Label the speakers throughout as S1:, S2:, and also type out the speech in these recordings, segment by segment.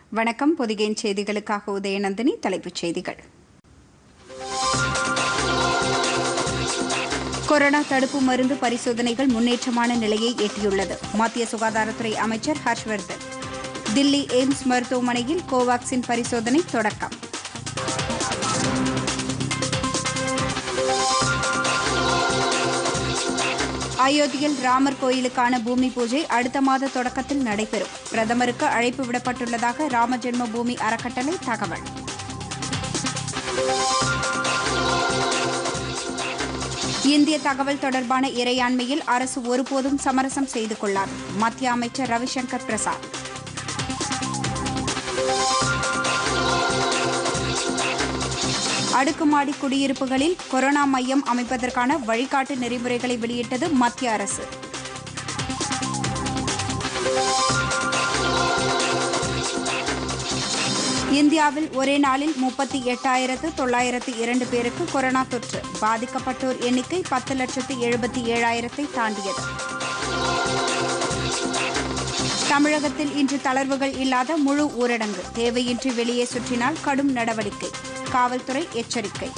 S1: வணக்கம் பொதிகையின் செய்திகளுக்காக உதயநந்தினி தலைப்புச் செய்திகள் கொரோனா தடுப்பு மருந்து பரிசோதனைகள் முன்னேற்றமான நிலையை எட்டியுள்ளது மத்திய சுகாதாரத்துறை அமைச்சர் ஹர்ஷ்வர்தன் தில்லி எய்ம்ஸ் மருத்துவமனையில் கோவாக்சின் பரிசோதனை தொடக்கம் அயோத்தியில் ராமர் கோயிலுக்கான பூமி பூஜை அடுத்த மாத தொடக்கத்தில் நடைபெறும் பிரதமருக்கு அழைப்பு விடப்பட்டுள்ளதாக ராம ஜென்ம பூமி அறக்கட்டளை தகவல் இந்திய தகவல் தொடர்பான இறையாண்மையில் அரசு ஒருபோதும் சமரசம் செய்து கொள்ளாது மத்திய அமைச்சர் ரவிசங்கர் பிரசாத் அடுக்குமாடி குடியிருப்புகளில் கொரோனா மையம் அமைப்பதற்கான வழிகாட்டு நெறிமுறைகளை வெளியிட்டது மத்திய அரசு இந்தியாவில் ஒரே நாளில் முப்பத்தி எட்டாயிரத்து தொள்ளாயிரத்து இரண்டு பேருக்கு கொரோனா தொற்று பாதிக்கப்பட்டோர் எண்ணிக்கை பத்து லட்சத்து எழுபத்தி ஏழாயிரத்தை தாண்டியது தமிழகத்தில் இன்று தளர்வுகள் இல்லாத முழு ஊரடங்கு தேவையின்றி வெளியே சுற்றினால் கடும் நடவடிக்கை காவல்துறை எச்சரிக்கை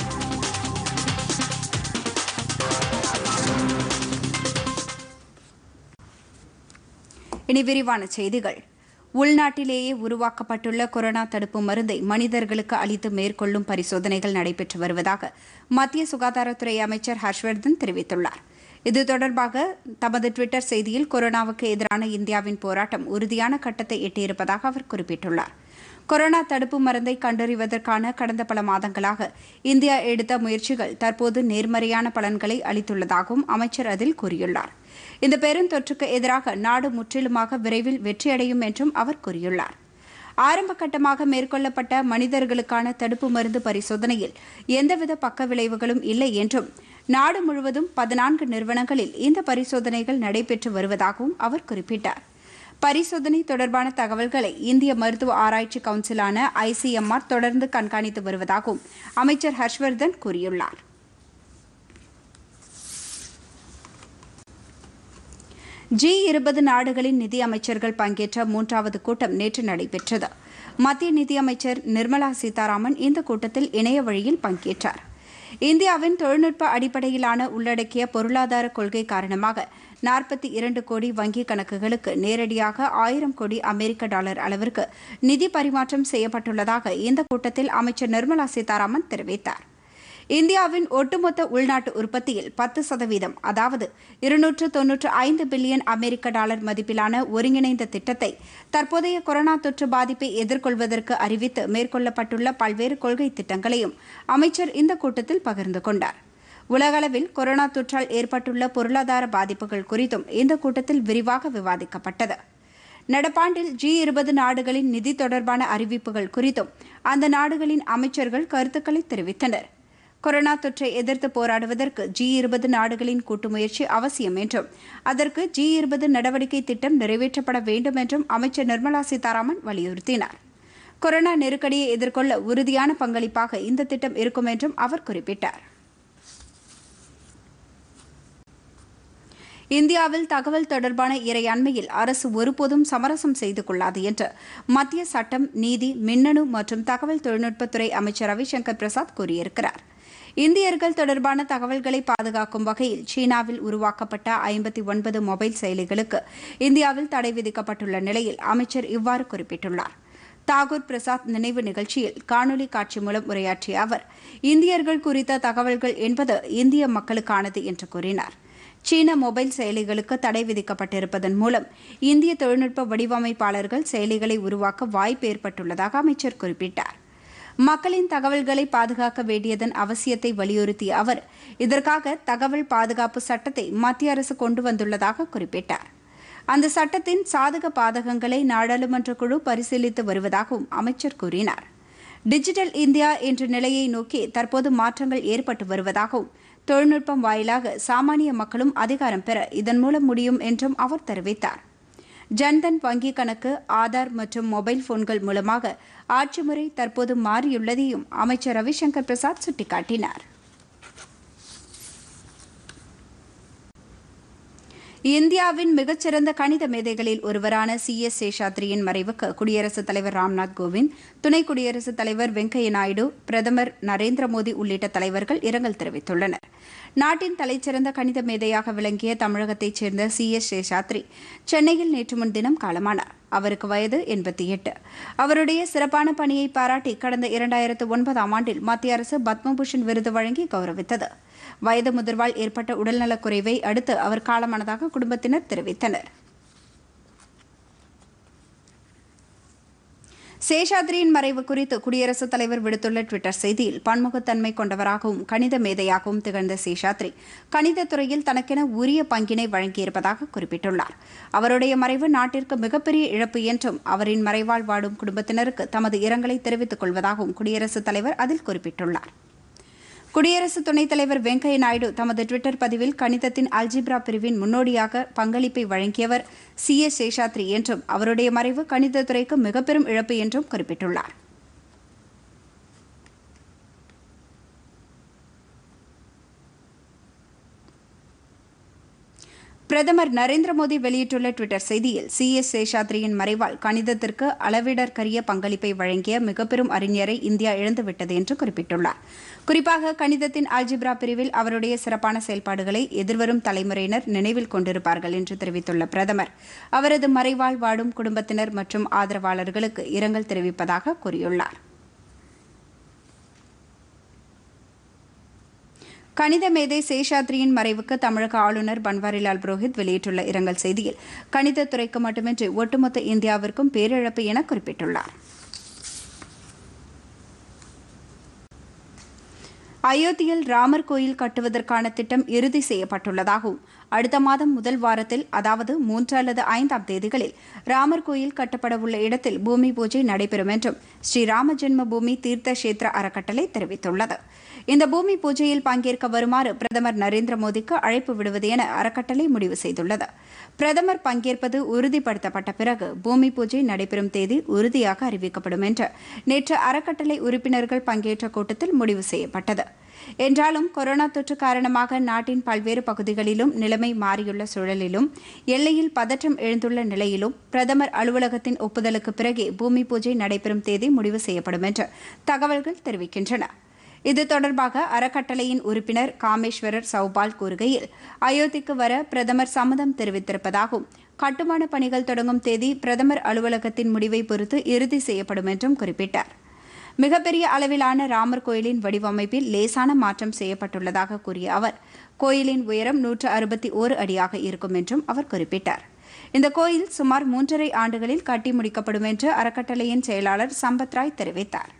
S1: இனி விரிவான செய்திகள் உள்நாட்டிலேயே உருவாக்கப்பட்டுள்ள கொரோனா தடுப்பு மருந்தை மனிதர்களுக்கு அளித்து மேற்கொள்ளும் பரிசோதனைகள் நடைபெற்று வருவதாக மத்திய சுகாதாரத்துறை அமைச்சர் ஹர்ஷ்வர்தன் தெரிவித்துள்ளார் இது தொடர்பாக தமது டுவிட்டர் செய்தியில் கொரோனாவுக்கு எதிரான இந்தியாவின் போராட்டம் உறுதியான கட்டத்தை எட்டியிருப்பதாக அவர் குறிப்பிட்டுள்ளார் கொரோனா தடுப்பு மருந்தை கண்டறிவதற்கான கடந்த பல மாதங்களாக இந்தியா எடுத்த முயற்சிகள் தற்போது நேர்மறையான பலன்களை அளித்துள்ளதாகவும் அமைச்சர் அதில் கூறியுள்ளார் இந்த பெருந்தொற்றுக்கு எதிராக நாடு முற்றிலுமாக விரைவில் வெற்றியடையும் என்றும் அவர் கூறியுள்ளார் ஆரம்ப கட்டமாக மேற்கொள்ளப்பட்ட மனிதர்களுக்கான தடுப்பு மருந்து பரிசோதனையில் எந்தவித பக்க விளைவுகளும் இல்லை என்றும் நாடு முழுவதும் பதினான்கு நிறுவனங்களில் இந்த பரிசோதனைகள் நடைபெற்று வருவதாகவும் அவர் குறிப்பிட்டார் பரிசோதனை தொடர்பான தகவல்களை இந்திய மருத்துவ ஆராய்ச்சி கவுன்சிலான ஐசிஎம்ஆர் தொடர்ந்து கண்காணித்து வருவதாகவும் அமைச்சர் ஹர்ஷ்வர்தன் கூறியுள்ளார் ஜி இருபது நாடுகளின் நிதி அமைச்சர்கள் பங்கேற்ற மூன்றாவது கூட்டம் நேற்று நடைபெற்றது மத்திய நிதியமைச்சர் நிர்மலா சீதாராமன் இந்த கூட்டத்தில் இணைய வழியில் பங்கேற்றார் இந்தியாவின் தொழில்நுட்ப அடிப்படையிலான உள்ளடக்கிய பொருளாதார கொள்கை காரணமாக நாற்பத்தி இரண்டு கோடி வங்கிக் கணக்குகளுக்கு நேரடியாக ஆயிரம் கோடி அமெரிக்க டாலர் அளவிற்கு நிதி பரிமாற்றம் செய்யப்பட்டுள்ளதாக இந்த கூட்டத்தில் அமைச்சர் நிர்மலா சீதாராமன் தெரிவித்தார் இந்தியாவின் ஒட்டுமொத்த உள்நாட்டு உற்பத்தியில் பத்து சதவீதம் அதாவது இருநூற்று தொன்னூற்று ஐந்து பில்லியன் அமெரிக்க டாலர் மதிப்பிலான ஒருங்கிணைந்த திட்டத்தை தற்போதைய கொரோனா தொற்று பாதிப்பை எதிர்கொள்வதற்கு அறிவித்து மேற்கொள்ளப்பட்டுள்ள பல்வேறு கொள்கை திட்டங்களையும் அமைச்சர் இந்த கூட்டத்தில் பகிர்ந்து கொண்டார் உலகளவில் கொரோனா தொற்றால் ஏற்பட்டுள்ள பொருளாதார பாதிப்புகள் குறித்தும் இந்த கூட்டத்தில் விரிவாக விவாதிக்கப்பட்டது நடப்பாண்டில் ஜி இருபது நாடுகளின் நிதி தொடர்பான அறிவிப்புகள் குறித்தும் அந்த நாடுகளின் அமைச்சர்கள் கருத்துக்களை தெரிவித்தனர் கொரோனா தொற்றை எதிர்த்து போராடுவதற்கு ஜி இருபது நாடுகளின் கூட்டு முயற்சி அவசியம் என்றும் அதற்கு ஜி இருபது நடவடிக்கை திட்டம் நிறைவேற்றப்பட வேண்டும் என்றும் அமைச்சர் நிர்மலா சீதாராமன் வலியுறுத்தினார் கொரோனா நெருக்கடியை எதிர்கொள்ள உறுதியான பங்களிப்பாக இந்த திட்டம் இருக்கும் என்றும் அவர் குறிப்பிட்டார் இந்தியாவில் தகவல் தொடர்பான இறையாண்மையில் அரசு ஒருபோதும் சமரசம் செய்து கொள்ளாது என்று மத்திய சட்டம் நீதி மின்னணு மற்றும் தகவல் தொழில்நுட்பத்துறை அமைச்சர் ரவிசங்கர் பிரசாத் கூறியிருக்கிறார் இந்தியர்கள் தொடர்பான தகவல்களை பாதுகாக்கும் வகையில் சீனாவில் உருவாக்கப்பட்ட ஐம்பத்தி ஒன்பது மொபைல் செயலிகளுக்கு இந்தியாவில் தடை விதிக்கப்பட்டுள்ள நிலையில் அமைச்சர் இவ்வாறு குறிப்பிட்டுள்ளார் தாகூர் பிரசாத் நினைவு நிகழ்ச்சியில் காணொலி காட்சி மூலம் உரையாற்றிய அவர் இந்தியர்கள் குறித்த தகவல்கள் என்பது இந்திய மக்களுக்கானது என்று கூறினார் சீன மொபைல் செயலிகளுக்கு தடை விதிக்கப்பட்டிருப்பதன் மூலம் இந்திய தொழில்நுட்ப வடிவமைப்பாளர்கள் செயலிகளை உருவாக்க வாய்ப்பு ஏற்பட்டுள்ளதாக அமைச்சர் குறிப்பிட்டார் மக்களின் தகவல்களை பாதுகாக்க வேண்டியதன் அவசியத்தை வலியுறுத்திய அவர் இதற்காக தகவல் பாதுகாப்பு சட்டத்தை மத்திய அரசு கொண்டு வந்துள்ளதாக குறிப்பிட்டார் அந்த சட்டத்தின் சாதக பாதகங்களை நாடாளுமன்ற குழு பரிசீலித்து வருவதாகவும் அமைச்சர் கூறினார் டிஜிட்டல் இந்தியா என்ற நிலையை நோக்கி தற்போது மாற்றங்கள் ஏற்பட்டு வருவதாகவும் தொழில்நுட்பம் வாயிலாக சாமானிய மக்களும் அதிகாரம் பெற இதன் மூலம் முடியும் என்றும் அவர் தெரிவித்தார் ஜன்தன் வங்கி கணக்கு ஆதார் மற்றும் மொபைல் போன்கள் மூலமாக ஆட்சி முறை தற்போது மாறியுள்ளதையும் அமைச்சர் ரவிசங்கர் பிரசாத் சுட்டிக்காட்டினார் இந்தியாவின் மிகச்சிறந்த கணித மேதைகளில் ஒருவரான சி எஸ் சேஷாத்ரியின் மறைவுக்கு குடியரசுத் தலைவர் ராம்நாத் கோவிந்த் துணை குடியரசுத் தலைவர் வெங்கையா நாயுடு பிரதமர் நரேந்திர மோடி உள்ளிட்ட தலைவர்கள் இரங்கல் தெரிவித்துள்ளனர் நாட்டின் தலைச்சிறந்த கணித மேதையாக விளங்கிய தமிழகத்தைச் சேர்ந்த சி எஸ் சேஷாத்ரி சென்னையில் நேற்று முன்தினம் காலமானார் அவருக்கு வயது எண்பத்தி எட்டு அவருடைய சிறப்பான பணியை பாராட்டி கடந்த இரண்டாயிரத்து ஒன்பதாம் ஆண்டில் மத்திய அரசு பத்மபூஷன் விருது வழங்கி கௌரவித்தது வயது முதிர்வால் ஏற்பட்ட உடல்நலக் குறைவை அடுத்து அவர் காலமானதாக குடும்பத்தினர் தெரிவித்தனர் சேஷாத்ரியின் மறைவு குறித்து குடியரசுத் தலைவர் விடுத்துள்ள டுவிட்டர் செய்தியில் பன்முகத்தன்மை கொண்டவராகவும் கணித மேதையாகவும் திகழ்ந்த சேஷாத்ரி கணிதத் துறையில் தனக்கென உரிய பங்கினை வழங்கியிருப்பதாக குறிப்பிட்டுள்ளார் அவருடைய மறைவு நாட்டிற்கு மிகப்பெரிய இழப்பு என்றும் அவரின் மறைவால் வாடும் குடும்பத்தினருக்கு தமது இரங்கலை தெரிவித்துக் கொள்வதாகவும் குடியரசுத் தலைவர் அதில் குறிப்பிட்டுள்ளார் குடியரசு துணைத் தலைவர் வெங்கையா நாயுடு தமது டுவிட்டர் பதிவில் கணிதத்தின் அல்ஜிப்ரா பிரிவின் முன்னோடியாக பங்களிப்பை வழங்கியவர் சி எஸ் சேஷாத்ரி என்றும் அவருடைய மறைவு கணிதத்துறைக்கு மிகப்பெரும் இழப்பு என்றும் குறிப்பிட்டுள்ளார் பிரதமர் நரேந்திர மோடி வெளியிட்டுள்ள டுவிட்டர் செய்தியில் சி எஸ் சேஷாத்ரியின் மறைவால் கணிதத்திற்கு அளவிடற்கரிய பங்களிப்பை வழங்கிய மிகப்பெரும் அறிஞரை இந்தியா இழந்துவிட்டது என்று குறிப்பிட்டுள்ளார் குறிப்பாக கணிதத்தின் அல்ஜிப்ரா பிரிவில் அவருடைய சிறப்பான செயல்பாடுகளை எதிர்வரும் தலைமுறையினர் நினைவில் கொண்டிருப்பார்கள் என்று தெரிவித்துள்ள பிரதமர் அவரது மறைவால் வாடும் குடும்பத்தினர் மற்றும் ஆதரவாளர்களுக்கு இரங்கல் தெரிவிப்பதாக கூறியுள்ளார் கணித மேதை சேஷாத்ரியின் மறைவுக்கு தமிழக ஆளுநர் பன்வாரிலால் புரோஹித் வெளியிட்டுள்ள இரங்கல் செய்தியில் கணிதத் துறைக்கு மட்டுமின்றி ஒட்டுமொத்த இந்தியாவிற்கும் பேரிழப்பு என குறிப்பிட்டுள்ளார் அயோத்தியில் ராமர் கோயில் கட்டுவதற்கான திட்டம் இறுதி செய்யப்பட்டுள்ளதாகவும் அடுத்த மாதம் முதல் வாரத்தில் அதாவது மூன்று அல்லது ஐந்தாம் தேதிகளில் ராமர் கோயில் கட்டப்படவுள்ள இடத்தில் பூமி பூஜை நடைபெறும் என்றும் ஸ்ரீராம ஜென்ம பூமி தீர்த்த கஷேத்திர அறக்கட்டளை தெரிவித்துள்ளது இந்த பூமி பூஜையில் பங்கேற்க வருமாறு பிரதமர் நரேந்திர மோடிக்கு அழைப்பு விடுவது என அறக்கட்டளை முடிவு செய்துள்ளது பிரதமர் பங்கேற்பது உறுதிப்படுத்தப்பட்ட பிறகு பூமி பூஜை நடைபெறும் தேதி உறுதியாக அறிவிக்கப்படும் என்று நேற்று அறக்கட்டளை உறுப்பினர்கள் பங்கேற்ற கூட்டத்தில் முடிவு செய்யப்பட்டது என்றாலும் கொரோனா தொற்று காரணமாக நாட்டின் பல்வேறு பகுதிகளிலும் நிலைமை மாறியுள்ள சூழலிலும் எல்லையில் பதற்றம் எழுந்துள்ள நிலையிலும் பிரதமர் அலுவலகத்தின் ஒப்புதலுக்கு பிறகே பூமி பூஜை நடைபெறும் தேதி முடிவு செய்யப்படும் என்று தகவல்கள் தெரிவிக்கின்றன இது தொடர்பாக அறக்கட்டளையின் உறுப்பினர் காமேஸ்வரர் சௌபால் கூறுகையில் அயோத்திக்கு வர பிரதமர் சம்மதம் தெரிவித்திருப்பதாகவும் கட்டுமான பணிகள் தொடங்கும் தேதி பிரதமர் அலுவலகத்தின் முடிவை பொறுத்து இறுதி செய்யப்படும் என்றும் குறிப்பிட்டார் மிகப்பெரிய அளவிலான ராமர் கோயிலின் வடிவமைப்பில் லேசான மாற்றம் செய்யப்பட்டுள்ளதாக கூறிய அவர் கோயிலின் உயரம் நூற்று அறுபத்தி ஓரு அடியாக இருக்கும் என்றும் அவர் குறிப்பிட்டார் இந்த கோயில் சுமார் மூன்றரை ஆண்டுகளில் கட்டி முடிக்கப்படும் என்று அறக்கட்டளையின் செயலாளர் சம்பத் ராய் தெரிவித்தார்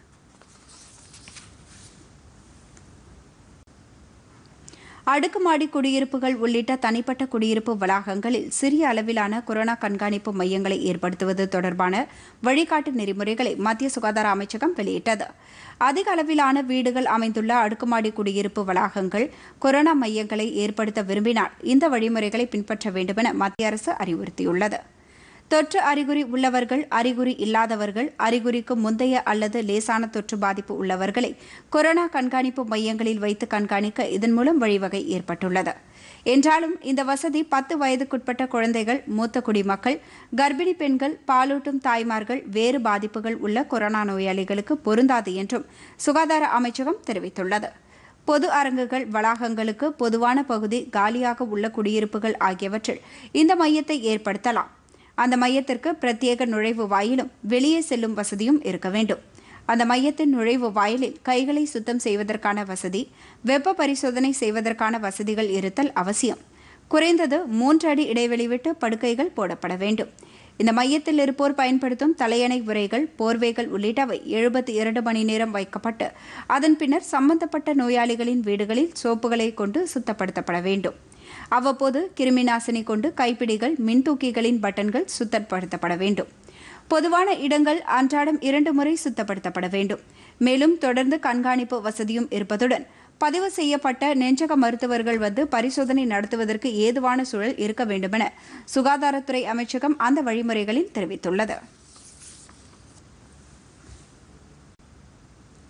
S1: அடுக்குமாடி குடியிருப்புகள் உள்ளிட்ட தனிப்பட்ட குடியிருப்பு வளாகங்களில் சிறிய அளவிலான கொரோனா கண்காணிப்பு மையங்களை ஏற்படுத்துவது தொடர்பான வழிகாட்டு நெறிமுறைகளை மத்திய சுகாதார அமைச்சகம் வெளியிட்டது அதிக அளவிலான வீடுகள் அமைந்துள்ள அடுக்குமாடி குடியிருப்பு வளாகங்கள் கொரோனா மையங்களை ஏற்படுத்த விரும்பினால் இந்த வழிமுறைகளை பின்பற்ற வேண்டுமென மத்திய அரசு அறிவுறுத்தியுள்ளது தொற்று அறிகுறி உள்ளவர்கள் அறிகுறி இல்லாதவர்கள் அறிகுறிக்கு முந்தைய அல்லது லேசான தொற்று பாதிப்பு உள்ளவர்களை கொரோனா கண்காணிப்பு மையங்களில் வைத்து கண்காணிக்க இதன் மூலம் வழிவகை ஏற்பட்டுள்ளது என்றாலும் இந்த வசதி பத்து வயதுக்குட்பட்ட குழந்தைகள் மூத்த குடிமக்கள் கர்ப்பிணி பெண்கள் பாலூட்டும் தாய்மார்கள் வேறு பாதிப்புகள் உள்ள கொரோனா நோயாளிகளுக்கு பொருந்தாது என்றும் சுகாதார அமைச்சகம் தெரிவித்துள்ளது பொது அரங்குகள் வளாகங்களுக்கு பொதுவான பகுதி காலியாக உள்ள குடியிருப்புகள் ஆகியவற்றில் இந்த மையத்தை ஏற்படுத்தலாம் அந்த மையத்திற்கு பிரத்யேக நுழைவு வாயிலும் வெளியே செல்லும் வசதியும் இருக்க வேண்டும் அந்த மையத்தின் நுழைவு வாயிலில் கைகளை சுத்தம் செய்வதற்கான வசதி வெப்ப பரிசோதனை செய்வதற்கான வசதிகள் இருத்தல் அவசியம் குறைந்தது மூன்று அடி இடைவெளி விட்டு படுக்கைகள் போடப்பட வேண்டும் இந்த மையத்தில் இருப்போர் பயன்படுத்தும் தலையணை உரைகள் போர்வைகள் உள்ளிட்டவை எழுபத்தி இரண்டு மணி நேரம் வைக்கப்பட்டு அதன் பின்னர் சம்பந்தப்பட்ட நோயாளிகளின் வீடுகளில் சோப்புகளை கொண்டு சுத்தப்படுத்தப்பட வேண்டும் அவ்வப்போது கிருமி நாசினி கொண்டு கைப்பிடிகள் மின்தூக்கிகளின் பட்டன்கள் சுத்தப்படுத்தப்பட வேண்டும் பொதுவான இடங்கள் அன்றாடம் இரண்டு முறை சுத்தப்படுத்தப்பட வேண்டும் மேலும் தொடர்ந்து கண்காணிப்பு வசதியும் இருப்பதுடன் பதிவு செய்யப்பட்ட நெஞ்சக மருத்துவர்கள் வந்து பரிசோதனை நடத்துவதற்கு ஏதுவான சூழல் இருக்க வேண்டுமென சுகாதாரத்துறை அமைச்சகம் அந்த வழிமுறைகளில் தெரிவித்துள்ளது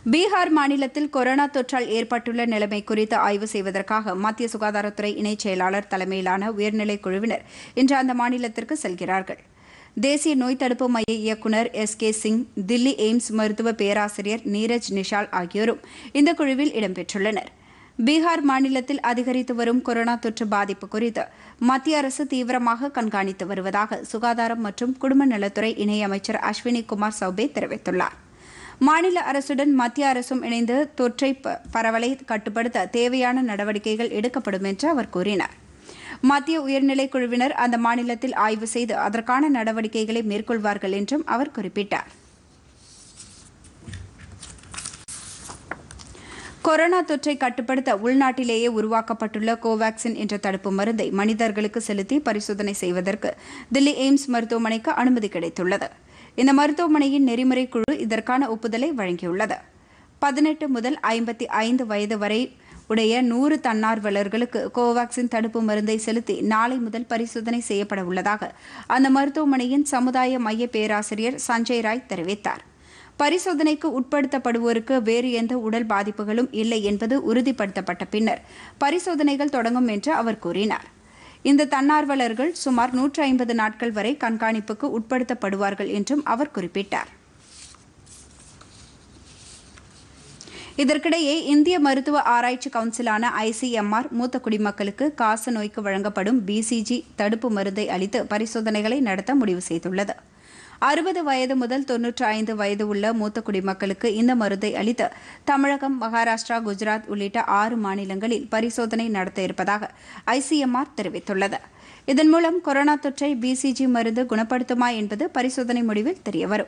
S1: பீகார் மாநிலத்தில் கொரோனா தொற்றால் ஏற்பட்டுள்ள நிலைமை குறித்து ஆய்வு செய்வதற்காக மத்திய சுகாதாரத்துறை இணைச் செயலாளர் தலைமையிலான உயர்நிலை குழுவினர் இன்று அந்த மாநிலத்திற்கு செல்கிறார்கள் தேசிய நோய் தடுப்பு மைய இயக்குநர் S K Singh Delhi AIIMS மருத்துவ பேராசிரியர் நீரஜ் நிஷால் ஆகியோரும் இந்த குழுவில் இடம்பெற்றுள்ளனர் பீகார் மாநிலத்தில் அதிகரித்து வரும் கொரோனா தொற்று பாதிப்பு குறித்து மத்திய அரசு தீவிரமாக கண்காணித்து வருவதாக சுகாதாரம் மற்றும் குடும்ப நலத்துறை இணையமைச்சர் அஸ்வினி குமார் சௌபே தெரிவித்துள்ளார் மாநில அரசுடன் மத்திய அரசும் இணைந்து தொற்றை ப- பரவலை கட்டுப்படுத்த தேவையான நடவடிக்கைகள் எடுக்கப்படும் என்று அவர் கூறினார் மத்திய உயர்நிலை குழுவினர் அந்த மாநிலத்தில் ஆய்வு செய்து அதற்கான நடவடிக்கைகளை மேற்கொள்வார்கள் என்றும் அவர் குறிப்பிட்டார் கொரோனா தொற்றை கட்டுப்படுத்த உள்நாட்டிலேயே உருவாக்கப்பட்டுள்ள கோவாக்சின் என்ற தடுப்பு மருந்தை மனிதர்களுக்கு செலுத்தி பரிசோதனை செய்வதற்கு தில்லி எய்ம்ஸ் மருத்துவமனைக்கு அனுமதி கிடைத்துள்ளது இந்த மருத்துவமனையின் நெறிமுறை குழு இதற்கான ஒப்புதலை வழங்கியுள்ளது பதினெட்டு முதல் ஐம்பத்தி ஐந்து வயது வரை உடைய நூறு தன்னார்வலர்களுக்கு கோவாக்சின் தடுப்பு மருந்தை செலுத்தி நாளை முதல் பரிசோதனை செய்யப்பட உள்ளதாக அந்த மருத்துவமனையின் சமுதாய மைய பேராசிரியர் சஞ்சய் ராய் தெரிவித்தார் பரிசோதனைக்கு உட்படுத்தப்படுவோருக்கு வேறு எந்த உடல் பாதிப்புகளும் இல்லை என்பது உறுதிப்படுத்தப்பட்ட பின்னர் பரிசோதனைகள் தொடங்கும் என்று அவர் கூறினார் இந்த தன்னார்வலர்கள் சுமார் நூற்று ஐம்பது நாட்கள் வரை கண்காணிப்புக்கு உட்படுத்தப்படுவார்கள் என்றும் அவர் குறிப்பிட்டார் இதற்கிடையே இந்திய மருத்துவ ஆராய்ச்சி கவுன்சிலான ஐசிஎம்ஆர் மூத்த குடிமக்களுக்கு காச நோய்க்கு வழங்கப்படும் பிசிஜி தடுப்பு மருந்தை அளித்து பரிசோதனைகளை நடத்த முடிவு செய்துள்ளது அறுபது வயது முதல் தொன்னூற்றி ஐந்து வயது உள்ள மூத்த குடிமக்களுக்கு இந்த மருந்தை அளித்து தமிழகம் மகாராஷ்டிரா குஜராத் உள்ளிட்ட ஆறு மாநிலங்களில் பரிசோதனை நடத்த இருப்பதாக ஐசிஎம்ஆர் தெரிவித்துள்ளது இதன் மூலம் கொரோனா தொற்றை பிசிஜி மருந்து குணப்படுத்துமா என்பது பரிசோதனை முடிவில் தெரியவரும்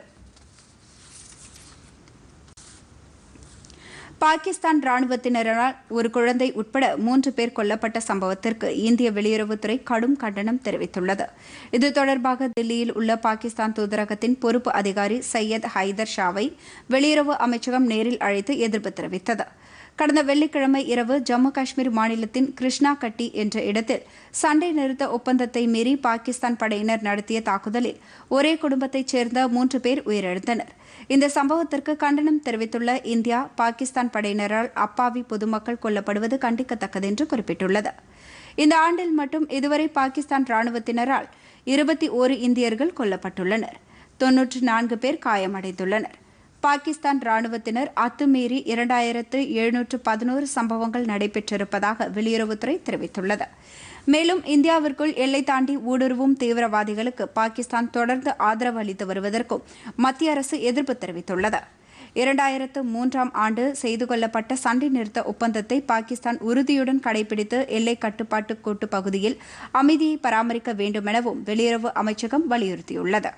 S1: பாகிஸ்தான் ராணுவத்தினரால் ஒரு குழந்தை உட்பட மூன்று பேர் கொல்லப்பட்ட சம்பவத்திற்கு இந்திய வெளியுறவுத்துறை கடும் கண்டனம் தெரிவித்துள்ளது இது தொடர்பாக தில்லியில் உள்ள பாகிஸ்தான் தூதரகத்தின் பொறுப்பு அதிகாரி சையத் ஹைதர் ஷாவை வெளியுறவு அமைச்சகம் நேரில் அழைத்து எதிர்ப்பு தெரிவித்தது கடந்த வெள்ளிக்கிழமை இரவு ஜம்மு காஷ்மீர் மாநிலத்தின் கிருஷ்ணா கட்டி என்ற இடத்தில் சண்டை நிறுத்த ஒப்பந்தத்தை மீறி பாகிஸ்தான் படையினர் நடத்திய தாக்குதலில் ஒரே குடும்பத்தைச் சேர்ந்த மூன்று பேர் உயிரிழந்தனர் இந்த சம்பவத்திற்கு கண்டனம் தெரிவித்துள்ள இந்தியா பாகிஸ்தான் படையினரால் அப்பாவி பொதுமக்கள் கொல்லப்படுவது கண்டிக்கத்தக்கது என்று குறிப்பிட்டுள்ளது இந்த ஆண்டில் மட்டும் இதுவரை பாகிஸ்தான் ராணுவத்தினரால் இருபத்தி ஓரு இந்தியர்கள் கொல்லப்பட்டுள்ளனர் தொன்னூற்று நான்கு பேர் காயமடைந்துள்ளனர் பாகிஸ்தான் ராணுவத்தினர் அத்துமீறி இரண்டாயிரத்து எழுநூற்று பதினோரு சம்பவங்கள் நடைபெற்றிருப்பதாக வெளியுறவுத்துறை தெரிவித்துள்ளது மேலும் இந்தியாவிற்குள் எல்லை தாண்டி ஊடுருவும் தீவிரவாதிகளுக்கு பாகிஸ்தான் தொடர்ந்து ஆதரவு அளித்து வருவதற்கும் மத்திய அரசு எதிர்ப்பு தெரிவித்துள்ளது இரண்டாயிரத்து மூன்றாம் ஆண்டு செய்து கொள்ளப்பட்ட சண்டை நிறுத்த ஒப்பந்தத்தை பாகிஸ்தான் உறுதியுடன் கடைபிடித்து எல்லை கட்டுப்பாட்டு கோட்டு பகுதியில் அமைதியை பராமரிக்க வேண்டுமெனவும் வெளியுறவு அமைச்சகம் வலியுறுத்தியுள்ளது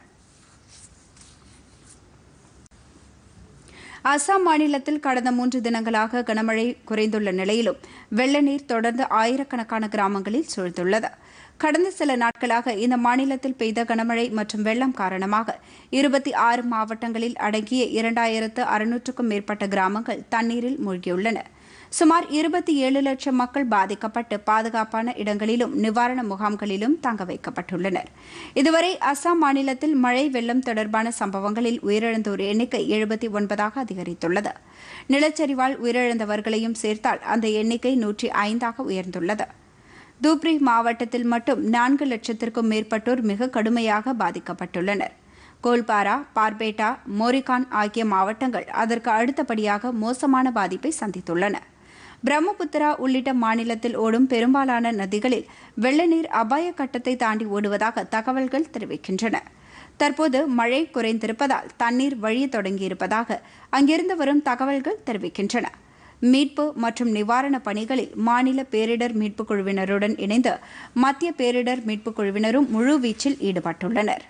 S1: அசாம் மாநிலத்தில் கடந்த மூன்று தினங்களாக கனமழை குறைந்துள்ள நிலையிலும் வெள்ள நீர் தொடர்ந்து ஆயிரக்கணக்கான கிராமங்களில் சூழ்ந்துள்ளது கடந்த சில நாட்களாக இந்த மாநிலத்தில் பெய்த கனமழை மற்றும் வெள்ளம் காரணமாக இருபத்தி ஆறு மாவட்டங்களில் அடங்கிய இரண்டாயிரத்து அறுநூற்றுக்கும் மேற்பட்ட கிராமங்கள் தண்ணீரில் மூழ்கியுள்ளன சுமார் இருபத்தி ஏழு லட்சம் மக்கள் பாதிக்கப்பட்டு பாதுகாப்பான இடங்களிலும் நிவாரண முகாம்களிலும் தங்க வைக்கப்பட்டுள்ளனர் இதுவரை அசாம் மாநிலத்தில் மழை வெள்ளம் தொடர்பான சம்பவங்களில் உயிரிழந்தோர் எண்ணிக்கை எழுபத்தி ஒன்பதாக அதிகரித்துள்ளது நிலச்சரிவால் உயிரிழந்தவர்களையும் சேர்த்தால் அந்த எண்ணிக்கை நூற்றி ஐந்தாக உயர்ந்துள்ளது தூப்ரி மாவட்டத்தில் மட்டும் நான்கு லட்சத்திற்கும் மேற்பட்டோர் மிக கடுமையாக பாதிக்கப்பட்டுள்ளனர் கோல்பாரா பார்பேட்டா மோரிகான் ஆகிய மாவட்டங்கள் அதற்கு அடுத்தபடியாக மோசமான பாதிப்பை சந்தித்துள்ளன பிரம்மபுத்திரா உள்ளிட்ட மாநிலத்தில் ஓடும் பெரும்பாலான நதிகளில் வெள்ள நீர் அபாய கட்டத்தை தாண்டி ஓடுவதாக தகவல்கள் தெரிவிக்கின்றன தற்போது மழை குறைந்திருப்பதால் தண்ணீர் வழிய தொடங்கியிருப்பதாக அங்கிருந்து வரும் தகவல்கள் தெரிவிக்கின்றன மீட்பு மற்றும் நிவாரணப் பணிகளில் மாநில பேரிடர் மீட்புக் குழுவினருடன் இணைந்து மத்திய பேரிடர் மீட்புக் குழுவினரும் முழுவீச்சில் ஈடுபட்டுள்ளனர்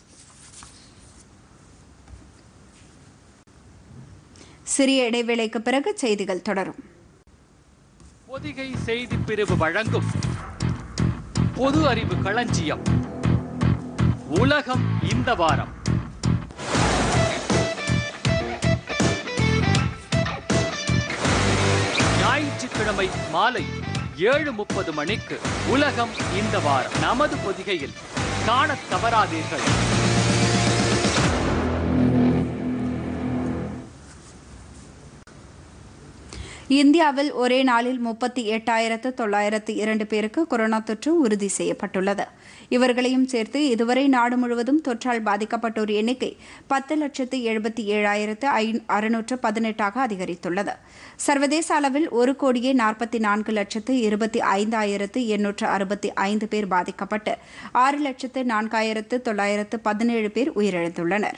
S1: சிறிய இடைவேளைக்கு பிறகு செய்திகள் தொடரும்
S2: பொதிகை செய்தி பிரிவு வழங்கும் பொது அறிவு களஞ்சியம் உலகம் இந்த வாரம் ஞாயிற்றுக்கிழமை மாலை ஏழு முப்பது மணிக்கு உலகம் இந்த வாரம் நமது பொதிகையில் காணத் தவறாதீர்கள்
S1: இந்தியாவில் ஒரே நாளில் முப்பத்தி எட்டாயிரத்து தொள்ளாயிரத்து இரண்டு பேருக்கு கொரோனா தொற்று உறுதி செய்யப்பட்டுள்ளது இவர்களையும் சேர்த்து இதுவரை நாடு முழுவதும் தொற்றால் பாதிக்கப்பட்டோர் எண்ணிக்கை பத்து லட்சத்து எழுபத்தி ஏழாயிரத்து அறுநூற்று பதினெட்டாக அதிகரித்துள்ளது சர்வதேச அளவில் ஒரு கோடியே நாற்பத்தி நான்கு லட்சத்து இருபத்தி ஐந்தாயிரத்து எண்ணூற்று அறுபத்தி ஐந்து பேர் பாதிக்கப்பட்டு ஆறு லட்சத்து நான்காயிரத்து தொள்ளாயிரத்து பதினேழு பேர் உயிரிழந்துள்ளனர்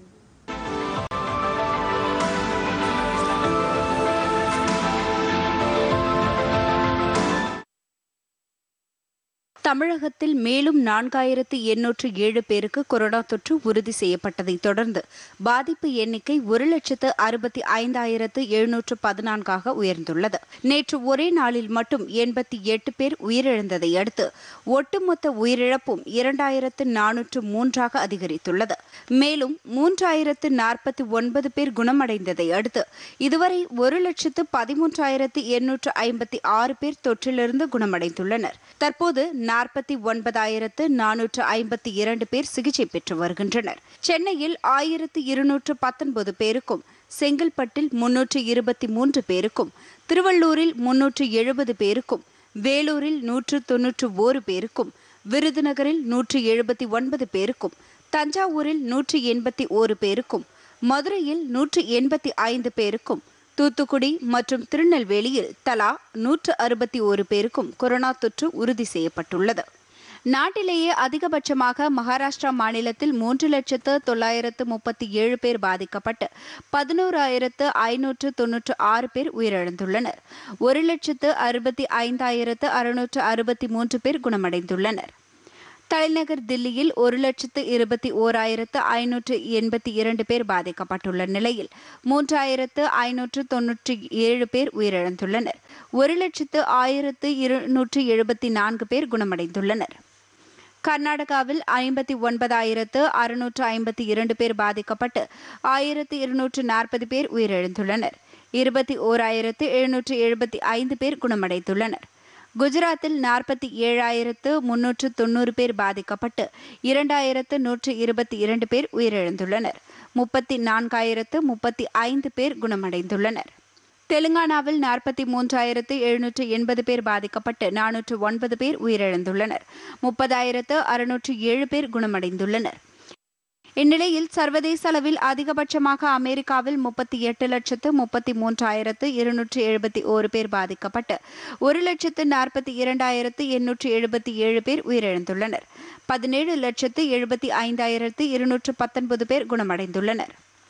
S1: தமிழகத்தில் மேலும் நான்காயிரத்து எண்ணூற்று ஏழு பேருக்கு கொரோனா தொற்று உறுதி செய்யப்பட்டதைத் தொடர்ந்து பாதிப்பு எண்ணிக்கை ஒரு லட்சத்து அறுபத்தி ஐந்தாயிரத்து எழுநூற்று பதினான்காக உயர்ந்துள்ளது நேற்று ஒரே நாளில் மட்டும் எண்பத்தி எட்டு பேர் உயிரிழந்ததை அடுத்து ஒட்டுமொத்த உயிரிழப்பும் இரண்டாயிரத்து நானூற்று மூன்றாக அதிகரித்துள்ளது மேலும் மூன்றாயிரத்து நாற்பத்தி ஒன்பது பேர் குணமடைந்ததை அடுத்து இதுவரை ஒரு லட்சத்து பதிமூன்றாயிரத்து எண்ணூற்று ஐம்பத்தி ஆறு பேர் தொற்றிலிருந்து குணமடைந்துள்ளனர் தற்போது நாற்பத்தி ஒன்பதாயிரத்து நானூற்று ஐம்பத்தி இரண்டு பேர் சிகிச்சை பெற்று வருகின்றனர் சென்னையில் ஆயிரத்து இருநூற்று பத்தொன்பது பேருக்கும் செங்கல்பட்டில் முன்னூற்று இருபத்தி மூன்று பேருக்கும் திருவள்ளூரில் முன்னூற்று எழுபது பேருக்கும் வேலூரில் நூற்று தொன்னூற்று ஓரு பேருக்கும் விருதுநகரில் நூற்று எழுபத்தி ஒன்பது பேருக்கும் தஞ்சாவூரில் நூற்று எண்பத்தி ஓரு பேருக்கும் மதுரையில் நூற்று எண்பத்தி ஐந்து பேருக்கும் தூத்துக்குடி மற்றும் திருநெல்வேலியில் தலா நூற்று அறுபத்தி ஒரு பேருக்கும் கொரோனா தொற்று உறுதி செய்யப்பட்டுள்ளது நாட்டிலேயே அதிகபட்சமாக மகாராஷ்டிரா மாநிலத்தில் மூன்று லட்சத்து தொள்ளாயிரத்து முப்பத்தி ஏழு பேர் பாதிக்கப்பட்டு பதினோராயிரத்து ஐநூற்று தொன்னூற்று ஆறு பேர் உயிரிழந்துள்ளனர் ஒரு லட்சத்து அறுபத்தி ஐந்தாயிரத்து அறுநூற்று அறுபத்தி மூன்று பேர் குணமடைந்துள்ளனர் தலைநகர் தில்லியில் ஒரு லட்சத்து இருபத்தி ஓராயிரத்து ஐநூற்று எண்பத்தி இரண்டு பேர் பாதிக்கப்பட்டுள்ள நிலையில் மூன்றாயிரத்து ஐநூற்று தொன்னூற்றி ஏழு பேர் உயிரிழந்துள்ளனர் ஒரு லட்சத்து ஆயிரத்து இருநூற்று எழுபத்தி நான்கு பேர் குணமடைந்துள்ளனர் கர்நாடகாவில் ஐம்பத்தி ஒன்பதாயிரத்து அறுநூற்று ஐம்பத்தி இரண்டு பேர் பாதிக்கப்பட்டு ஆயிரத்து இருநூற்று நாற்பது பேர் உயிரிழந்துள்ளனர் இருபத்தி ஓராயிரத்து எழுநூற்று எழுபத்தி ஐந்து பேர் குணமடைந்துள்ளனர் குஜராத்தில் நாற்பத்தி ஏழாயிரத்து முன்னூற்று தொன்னூறு பேர் பாதிக்கப்பட்டு இரண்டாயிரத்து நூற்று இருபத்தி இரண்டு பேர் உயிரிழந்துள்ளனர் முப்பத்தி நான்காயிரத்து முப்பத்தி ஐந்து பேர் குணமடைந்துள்ளனர் தெலுங்கானாவில் நாற்பத்தி மூன்றாயிரத்து எழுநூற்று எண்பது பேர் பாதிக்கப்பட்டு நானூற்று ஒன்பது பேர் உயிரிழந்துள்ளனர் முப்பதாயிரத்து அறுநூற்று ஏழு பேர் குணமடைந்துள்ளனர் இந்நிலையில் சர்வதேச அளவில் அதிகபட்சமாக அமெரிக்காவில் முப்பத்தி எட்டு லட்சத்து முப்பத்தி மூன்றாயிரத்து இருநூற்று எழுபத்தி ஓரு பேர் பாதிக்கப்பட்டு ஒரு லட்சத்து நாற்பத்தி இரண்டாயிரத்து எண்ணூற்று எழுபத்தி ஏழு பேர் உயிரிழந்துள்ளனர் பதினேழு லட்சத்து எழுபத்தி ஐந்தாயிரத்து இருநூற்று பத்தொன்பது பேர் குணமடைந்துள்ளனர்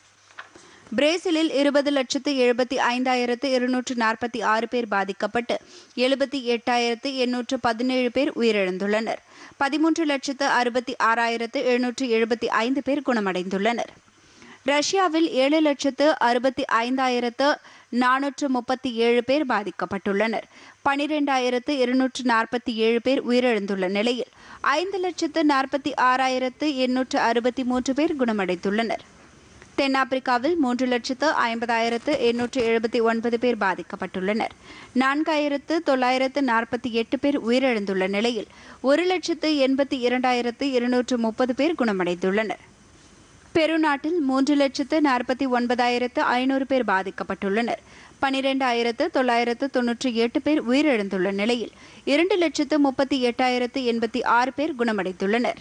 S1: பிரேசிலில் இருபது லட்சத்து எழுபத்தி ஐந்தாயிரத்து இருநூற்று நாற்பத்தி ஆறு பேர் பாதிக்கப்பட்டு எழுபத்தி எட்டாயிரத்து எண்ணூற்று பதினேழு பேர் உயிரிழந்துள்ளனர் பதிமூன்று லட்சத்து அறுபத்தி ஆறாயிரத்து எழுநூற்று எழுபத்தி ஐந்து பேர் குணமடைந்துள்ளனர் ரஷ்யாவில் ஏழு லட்சத்து அறுபத்தி ஐந்தாயிரத்து நானூற்று முப்பத்தி ஏழு பேர் பாதிக்கப்பட்டுள்ளனர் பனிரெண்டாயிரத்து இருநூற்று நாற்பத்தி ஏழு பேர் உயிரிழந்துள்ள நிலையில் ஐந்து லட்சத்து நாற்பத்தி ஆறாயிரத்து எண்ணூற்று அறுபத்தி மூன்று பேர் குணமடைந்துள்ளனர் தென்னாப்பிரிக்காவில் மூன்று லட்சத்து ஐம்பதாயிரத்து எண்ணூற்று எழுபத்தி ஒன்பது பேர் பாதிக்கப்பட்டுள்ளனர் நான்காயிரத்து தொள்ளாயிரத்து நாற்பத்தி எட்டு பேர் உயிரிழந்துள்ள நிலையில் ஒரு லட்சத்து எண்பத்தி இரண்டாயிரத்து இருநூற்று முப்பது பேர் குணமடைந்துள்ளனர் பெரு நாட்டில் மூன்று லட்சத்து நாற்பத்தி ஒன்பதாயிரத்து ஐநூறு பேர் பாதிக்கப்பட்டுள்ளனர் பனிரெண்டாயிரத்து தொள்ளாயிரத்து தொன்னூற்றி எட்டு பேர் உயிரிழந்துள்ள நிலையில் இரண்டு லட்சத்து முப்பத்தி எட்டாயிரத்து எண்பத்தி ஆறு பேர் குணமடைந்துள்ளனர்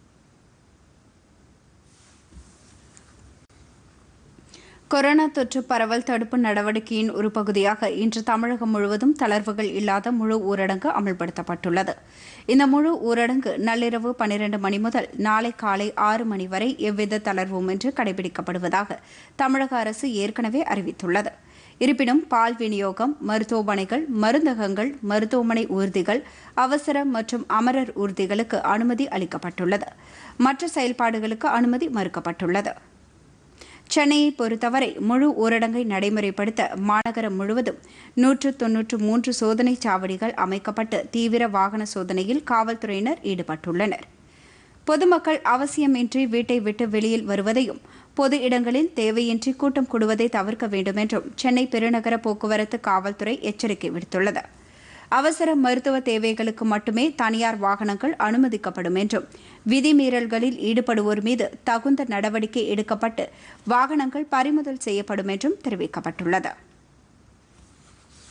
S1: கொரோனா தொற்று பரவல் தடுப்பு நடவடிக்கையின் ஒரு பகுதியாக இன்று தமிழகம் முழுவதும் தளர்வுகள் இல்லாத முழு ஊரடங்கு அமல்படுத்தப்பட்டுள்ளது இந்த முழு ஊரடங்கு நள்ளிரவு பனிரெண்டு மணி முதல் நாளை காலை ஆறு மணி வரை எவ்வித தளர்வுமின்றி கடைபிடிக்கப்படுவதாக தமிழக அரசு ஏற்கனவே அறிவித்துள்ளது இருப்பினும் பால் விநியோகம் மருத்துவமனைகள் மருந்தகங்கள் மருத்துவமனை ஊர்திகள் அவசர மற்றும் அமரர் ஊர்திகளுக்கு அனுமதி அளிக்கப்பட்டுள்ளது மற்ற செயல்பாடுகளுக்கு அனுமதி மறுக்கப்பட்டுள்ளது சென்னையை பொறுத்தவரை முழு ஊரடங்கை நடைமுறைப்படுத்த மாநகரம் முழுவதும் நூற்று தொன்னூற்று மூன்று சோதனை சாவடிகள் அமைக்கப்பட்டு தீவிர வாகன சோதனையில் காவல்துறையினர் ஈடுபட்டுள்ளனர் பொதுமக்கள் அவசியமின்றி வீட்டை விட்டு வெளியில் வருவதையும் பொது இடங்களில் தேவையின்றி கூட்டம் கூடுவதை தவிர்க்க வேண்டும் என்றும் சென்னை பெருநகர போக்குவரத்து காவல்துறை எச்சரிக்கை விடுத்துள்ளது அவசர மருத்துவ தேவைகளுக்கு மட்டுமே தனியார் வாகனங்கள் அனுமதிக்கப்படும் என்றும் விதிமீறல்களில் ஈடுபடுவோர் மீது தகுந்த நடவடிக்கை எடுக்கப்பட்டு வாகனங்கள் பறிமுதல் செய்யப்படும் என்றும் தெரிவிக்கப்பட்டுள்ளது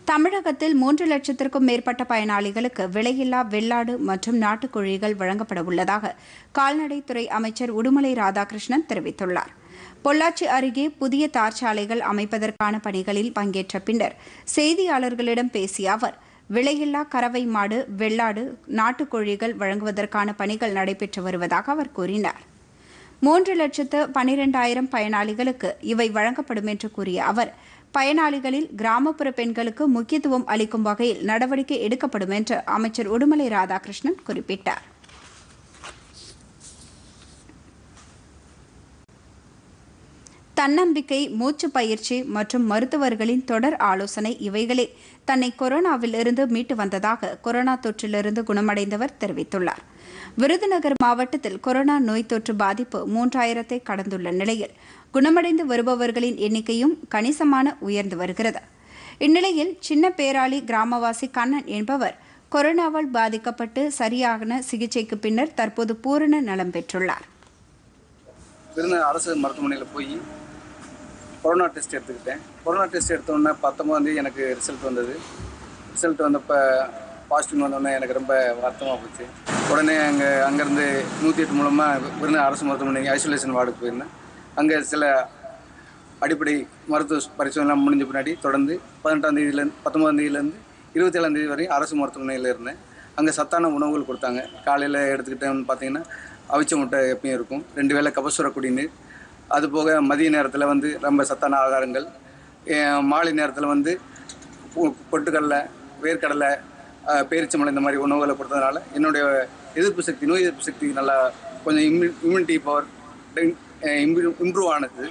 S1: தமிழகத்தில் மூன்று லட்சத்திற்கும் மேற்பட்ட பயனாளிகளுக்கு விலையில்லா வெள்ளாடு மற்றும் நாட்டுக்கோழிகள் வழங்கப்பட உள்ளதாக கால்நடைத்துறை அமைச்சர் உடுமலை ராதாகிருஷ்ணன் தெரிவித்துள்ளார் பொள்ளாச்சி அருகே புதிய தார்ச்சாலைகள் அமைப்பதற்கான பணிகளில் பங்கேற்ற பின்னர் செய்தியாளர்களிடம் பேசிய அவர் விலையில்லா கறவை மாடு வெள்ளாடு நாட்டுக்கோழிகள் வழங்குவதற்கான பணிகள் நடைபெற்று வருவதாக அவர் கூறினார் மூன்று லட்சத்து பனிரெண்டாயிரம் பயனாளிகளுக்கு இவை வழங்கப்படும் என்று கூறிய அவர் பயனாளிகளில் கிராமப்புற பெண்களுக்கு முக்கியத்துவம் அளிக்கும் வகையில் நடவடிக்கை எடுக்கப்படும் என்று அமைச்சர் உடுமலை ராதாகிருஷ்ணன் குறிப்பிட்டார் தன்னம்பிக்கை மூச்சு பயிற்சி மற்றும் மருத்துவர்களின் தொடர் ஆலோசனை இவைகளே தன்னை கொரோனாவில் இருந்து மீட்டு வந்ததாக கொரோனா தொற்றிலிருந்து குணமடைந்தவர் தெரிவித்துள்ளார் விருதுநகர் மாவட்டத்தில் கொரோனா நோய் தொற்று பாதிப்பு மூன்றாயிரத்தை கடந்துள்ள நிலையில் குணமடைந்து வருபவர்களின் எண்ணிக்கையும் கணிசமான உயர்ந்து வருகிறது இந்நிலையில் சின்ன பேராளி கிராமவாசி கண்ணன் என்பவர் கொரோனாவால் பாதிக்கப்பட்டு சரியான சிகிச்சைக்கு பின்னர் தற்போது பூரண நலம் பெற்றுள்ளார்
S3: விருதுநகர் அரசு மருத்துவமனையில் போய் கொரோனா டெஸ்ட் எடுத்துக்கிட்டேன் கொரோனா டெஸ்ட் எடுத்தோடனே பத்தொம்பதாந்தேதி எனக்கு ரிசல்ட் வந்தது ரிசல்ட் வந்தப்போ பாசிட்டிவ் வந்தோடனே எனக்கு ரொம்ப வருத்தமாக போச்சு உடனே அங்கே அங்கேருந்து நூற்றி எட்டு மூலமாக விருதுநகர் அரசு மருத்துவமனை ஐசோலேஷன் வார்டுக்கு போயிருந்தேன் அங்கே சில அடிப்படை மருத்துவ பரிசோதனைலாம் முடிஞ்ச பின்னாடி தொடர்ந்து பதினெட்டாம் தேதியிலேருந்து பத்தொன்பதாம் தேதியிலேருந்து இருபத்தேழாம் தேதி வரையும் அரசு மருத்துவமனையில் இருந்தேன் அங்கே சத்தான உணவுகள் கொடுத்தாங்க காலையில் எடுத்துக்கிட்டேன்னு பார்த்தீங்கன்னா அவிச்ச முட்டை எப்பயும் இருக்கும் ரெண்டு வேளை கபசுர குடிநீர் அது போக மதிய நேரத்தில் வந்து ரொம்ப சத்தான ஆகாரங்கள் ஏ- மாலை நேரத்தில் வந்து பொ- பொட்டுக்கடலை வேர்க்கடலை அஹ், பேரிச்சம்பழம் இந்த மாதிரி உணவுகளை கொடுத்ததுனால என்னுடைய எதிர்ப்பு சக்தி நோய் எதிர்ப்பு சக்தி நல்லா கொஞ்சம் இம்யூ இம்யூனிட்டி பவர் இம்ப்ரூவ் ஆனது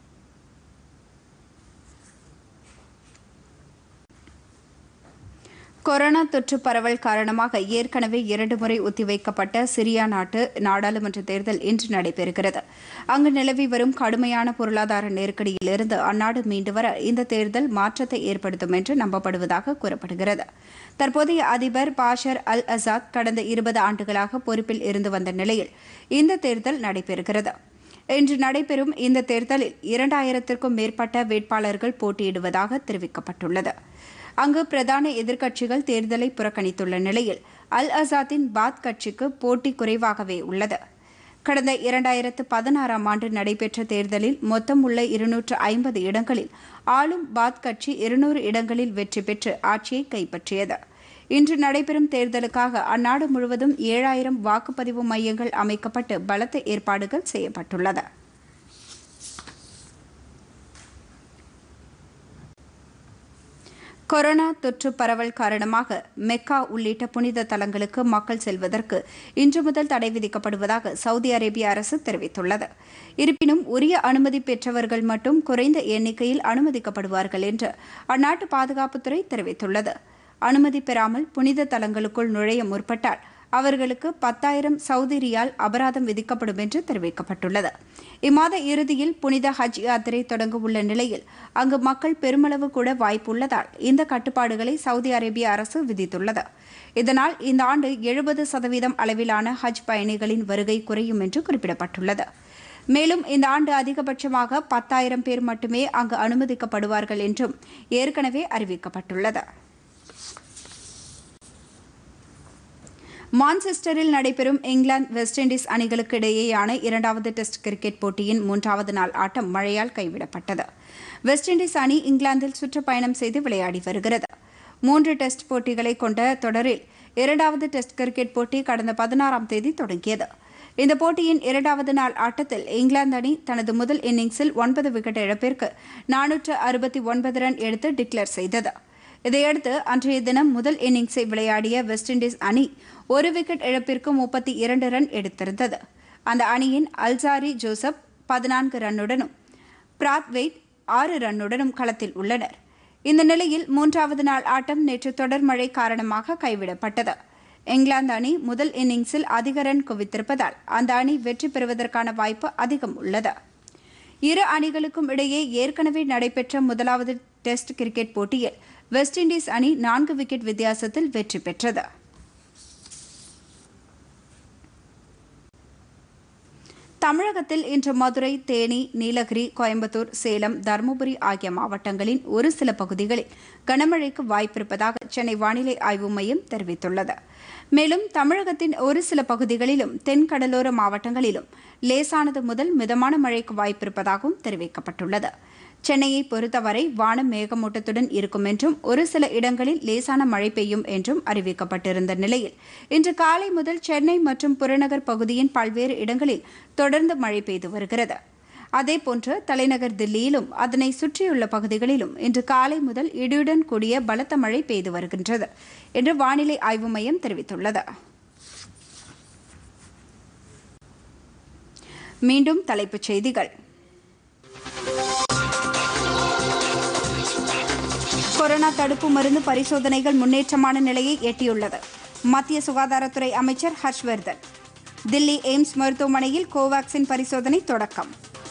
S1: கொரோனா தொற்று பரவல் காரணமாக ஏற்கனவே இரண்டு முறை ஒத்திவைக்கப்பட்ட சிரியா நாட்டு நாடாளுமன்ற தேர்தல் இன்று நடைபெறுகிறது அங்கு நிலவி வரும் கடுமையான பொருளாதார நெருக்கடியிலிருந்து அந்நாடு மீண்டு வர இந்த தேர்தல் மாற்றத்தை ஏற்படுத்தும் என்று நம்பப்படுவதாக கூறப்படுகிறது தற்போதைய அதிபர் பாஷர் அல் அசாத் கடந்த இருபது ஆண்டுகளாக பொறுப்பில் இருந்து வந்த நிலையில் இந்த தேர்தல் நடைபெறுகிறது இன்று நடைபெறும் இந்த தேர்தலில் இரண்டாயிரத்திற்கும் மேற்பட்ட வேட்பாளர்கள் போட்டியிடுவதாக தெரிவிக்கப்பட்டுள்ளது அங்கு பிரதான எதிர்க்கட்சிகள் தேர்தலை புறக்கணித்துள்ள நிலையில் அல் அசாத்தின் பாத் கட்சிக்கு போட்டி குறைவாகவே உள்ளது கடந்த இரண்டாயிரத்து பதினாறாம் ஆண்டு நடைபெற்ற தேர்தலில் மொத்தம் உள்ள இருநூற்று ஐம்பது இடங்களில் ஆளும் பாத் கட்சி இருநூறு இடங்களில் வெற்றி பெற்று ஆட்சியை கைப்பற்றியது இன்று நடைபெறும் தேர்தலுக்காக அந்நாடு முழுவதும் ஏழாயிரம் வாக்குப்பதிவு மையங்கள் அமைக்கப்பட்டு பலத்த ஏற்பாடுகள் செய்யப்பட்டுள்ளது கொரோனா தொற்று பரவல் காரணமாக மெக்கா உள்ளிட்ட புனித தலங்களுக்கு மக்கள் செல்வதற்கு இன்று முதல் தடை விதிக்கப்படுவதாக சவுதி அரேபிய அரசு தெரிவித்துள்ளது இருப்பினும் உரிய அனுமதி பெற்றவர்கள் மட்டும் குறைந்த எண்ணிக்கையில் அனுமதிக்கப்படுவார்கள் என்று அந்நாட்டு பாதுகாப்புத்துறை தெரிவித்துள்ளது அனுமதி பெறாமல் புனித தலங்களுக்குள் நுழைய முற்பட்டால் அவர்களுக்கு பத்தாயிரம் சவுதி ரியால் அபராதம் விதிக்கப்படும் என்று தெரிவிக்கப்பட்டுள்ளது இம்மாத இறுதியில் புனித ஹஜ் யாத்திரை தொடங்க உள்ள நிலையில் அங்கு மக்கள் பெருமளவு கூட வாய்ப்புள்ளதால் இந்த கட்டுப்பாடுகளை சவுதி அரேபிய அரசு விதித்துள்ளது இதனால் இந்த ஆண்டு எழுபது சதவீதம் அளவிலான ஹஜ் பயணிகளின் வருகை குறையும் என்று குறிப்பிடப்பட்டுள்ளது மேலும் இந்த ஆண்டு அதிகபட்சமாக பத்தாயிரம் பேர் மட்டுமே அங்கு அனுமதிக்கப்படுவார்கள் என்றும் ஏற்கனவே அறிவிக்கப்பட்டுள்ளது மான்செஸ்டரில் நடைபெறும் இங்கிலாந்து வெஸ்ட் இண்டீஸ் அணிகளுக்கு இடையேயான இரண்டாவது டெஸ்ட் கிரிக்கெட் போட்டியின் மூன்றாவது நாள் ஆட்டம் மழையால் கைவிடப்பட்டது வெஸ்ட் இண்டீஸ் அணி இங்கிலாந்தில் சுற்றுப்பயணம் செய்து விளையாடி வருகிறது மூன்று டெஸ்ட் போட்டிகளை கொண்ட தொடரில் இரண்டாவது டெஸ்ட் கிரிக்கெட் போட்டி கடந்த பதினாறாம் தேதி தொடங்கியது இந்த போட்டியின் இரண்டாவது நாள் ஆட்டத்தில் இங்கிலாந்து அணி தனது முதல் இன்னிங்ஸில் ஒன்பது விக்கெட் இழப்பிற்கு நானூற்று அறுபத்தி ஒன்பது ரன் எடுத்து டிக்ளேர் செய்தது இதையடுத்து அன்றைய தினம் முதல் இன்னிங்ஸை விளையாடிய வெஸ்ட் இண்டீஸ் அணி ஒரு விக்கெட் இழப்பிற்கு முப்பத்தி இரண்டு ரன் எடுத்திருந்தது அந்த அணியின் அல்சாரி ஜோசப் பதினான்கு ரன்னுடனும் பிராத்வெய்ட் ஆறு ரன்னுடனும் களத்தில் உள்ளனர் இந்த நிலையில் மூன்றாவது நாள் ஆட்டம் நேற்று தொடர் மழை காரணமாக கைவிடப்பட்டது இங்கிலாந்து அணி முதல் இன்னிங்ஸில் அதிக ரன் குவித்திருப்பதால் அந்த அணி வெற்றி பெறுவதற்கான வாய்ப்பு அதிகம் உள்ளது இரு அணிகளுக்கும் இடையே ஏற்கனவே நடைபெற்ற முதலாவது டெஸ்ட் கிரிக்கெட் போட்டியில் வெஸ்ட் இண்டீஸ் அணி நான்கு விக்கெட் வித்தியாசத்தில் வெற்றி பெற்றது தமிழகத்தில் இன்று மதுரை தேனி நீலகிரி கோயம்புத்தூர் சேலம் தருமபுரி ஆகிய மாவட்டங்களின் ஒரு சில பகுதிகளில் கனமழைக்கு வாய்ப்பிருப்பதாக சென்னை வானிலை ஆய்வு மையம் தெரிவித்துள்ளது மேலும் தமிழகத்தின் ஒரு சில பகுதிகளிலும் தென் கடலோர மாவட்டங்களிலும் லேசானது முதல் மிதமான மழைக்கு வாய்ப்பிருப்பதாகவும் தெரிவிக்கப்பட்டுள்ளது சென்னையை பொறுத்தவரை வானம் மேகமூட்டத்துடன் இருக்கும் என்றும் ஒரு சில இடங்களில் லேசான மழை பெய்யும் என்றும் அறிவிக்கப்பட்டிருந்த நிலையில் இன்று காலை முதல் சென்னை மற்றும் புறநகர் பகுதியின் பல்வேறு இடங்களில் தொடர்ந்து மழை பெய்து வருகிறது அதேபோன்று தலைநகர் தில்லியிலும் அதனை சுற்றியுள்ள பகுதிகளிலும் இன்று காலை முதல் இடியுடன் கூடிய பலத்த மழை பெய்து வருகின்றது என்று வானிலை ஆய்வு மையம் தெரிவித்துள்ளது மீண்டும் தலைப்புச் செய்திகள் கொரோனா தடுப்பு மருந்து பரிசோதனைகள் முன்னேற்றமான நிலையை எட்டியுள்ளது மத்திய சுகாதாரத்துறை அமைச்சர் ஹர்ஷ்வர்தன் தில்லி எய்ம்ஸ் மருத்துவமனையில் கோவாக்சின் பரிசோதனை தொடக்கம்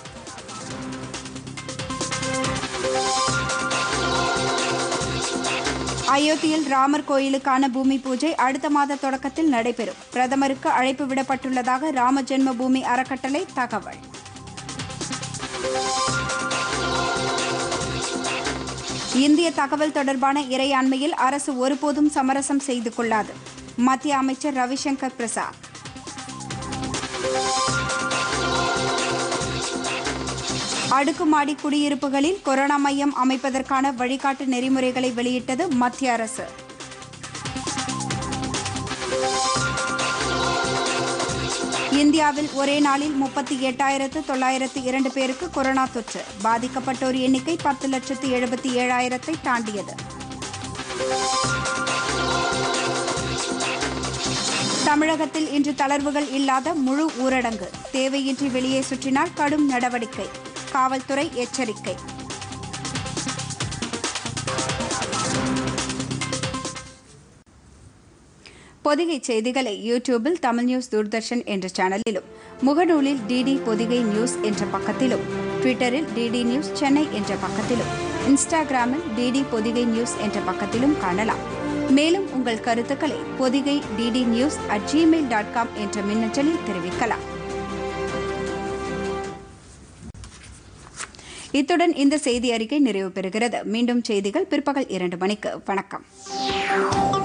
S1: அயோத்தியில் ராமர் கோயிலுக்கான பூமி பூஜை அடுத்த மாத தொடக்கத்தில் நடைபெறும் பிரதமருக்கு அழைப்பு விடப்பட்டுள்ளதாக ராம ஜென்ம பூமி அறக்கட்டளை தகவல் இந்திய தகவல் தொடர்பான இறையாண்மையில் அரசு ஒருபோதும் சமரசம் செய்து கொள்ளாது மத்திய அமைச்சர் ரவிசங்கர் பிரசாத் அடுக்குமாடி குடியிருப்புகளில் கொரோனா மையம் அமைப்பதற்கான வழிகாட்டு நெறிமுறைகளை வெளியிட்டது மத்திய அரசு இந்தியாவில் ஒரே நாளில் முப்பத்தி எட்டாயிரத்து தொள்ளாயிரத்து இரண்டு பேருக்கு கொரோனா தொற்று பாதிக்கப்பட்டோர் எண்ணிக்கை பத்து லட்சத்து எழுபத்தி ஏழாயிரத்தை தாண்டியது தமிழகத்தில் இன்று தளர்வுகள் இல்லாத முழு ஊரடங்கு தேவையின்றி வெளியே சுற்றினால் கடும் நடவடிக்கை காவல்துறை எச்சரிக்கை பொதிகை செய்திகளை யூடியூபில் தமிழ் நியூஸ் தூர்தர்ஷன் என்ற சேனலிலும் முகநூலில் டிடி பொதிகை நியூஸ் என்ற பக்கத்திலும் ட்விட்டரில் டிடி நியூஸ் சென்னை என்ற பக்கத்திலும் இன்ஸ்டாகிராமில் டிடி பொதிகை நியூஸ் என்ற பக்கத்திலும் காணலாம் மேலும் உங்கள் கருத்துக்களை Podhigai DD news at Gmail dot com என்ற மின்னஞ்சலில் தெரிவிக்கலாம் இத்துடன் இந்த செய்தி அறிக்கை நிறைவு பெறுகிறது மீண்டும் செய்திகள் பிற்பகல் இரண்டு மணிக்கு வணக்கம்